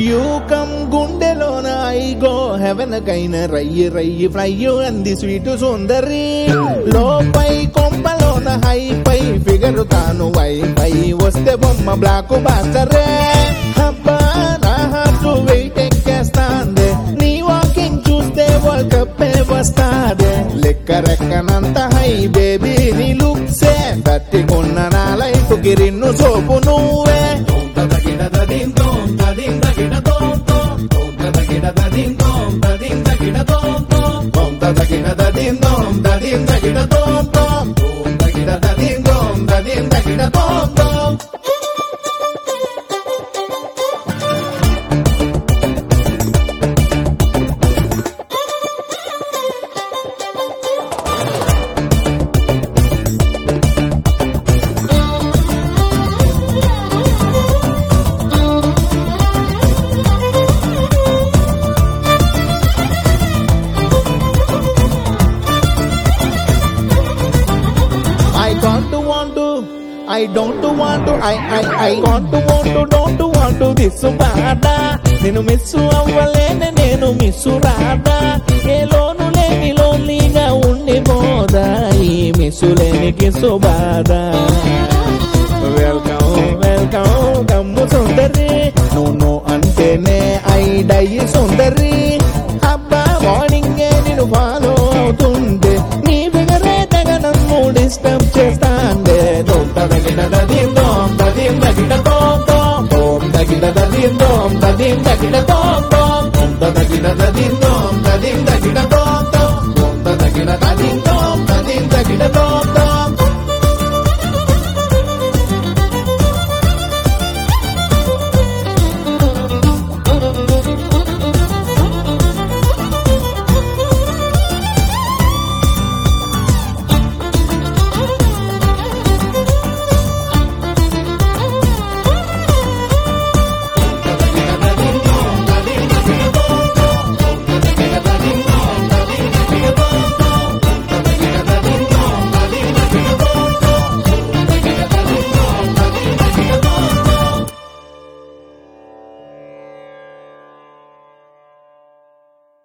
యూకం గుండెలోన ఐగో హెవెన్ కైన రయ్యి రయ్యి ఫ్లై అంది స్వీటు సుందరి లోపై కొంపలోన హై పై ఫిగర్ తాను వై పై వస్తే బొమ్మ బ్లాక్ బాస్టరే అబ్బా నా హార్ట్ వెయిట్ ఎక్కేస్తాందే నీ వాకింగ్ చూస్తే వరల్డ్ కప్ వస్తాదే లెక్క రెక్కనంత హై బేబీ నీ లుక్సే తట్టుకున్న నా లైఫ్ కి రిన్ను సోపు నువ్వే I don't want to, I don't want to, I, I, I don't want to, don't want to this బాధ నేను మిస్ అవ్వలేని నేను మిస్ రాదా ఏ లోను లేని లోన్లీగా ఉండిపోదా ఈ మిస్ లేని కిసు బాధ వెల్కమ్ వెల్కమ్ కమ్ము సుందరి నువ్వు నువ్వు అంటేనే ఐడయ్యి సుందరి అబ్బా మార్నింగ్ నేను ఫాలో అవుతుంటే నీ బిగరే తెగ నన్ను డిస్టర్బ్ చేస్తాండే దోమ్ తగిన దదీం దోమ్ దదీం తగిన దోమ్ దోమ్ దోమ్ తగిన దదీం దోమ్ దదీం తగిన దోమ్ దోమ్ దోమ్ తగిన దదీం దోమ్ దదీం తగిన దోమ్ దోమ్ దోమ్ తగిన దదీం దోమ్ దదీం తగిన దోమ్ దోమ్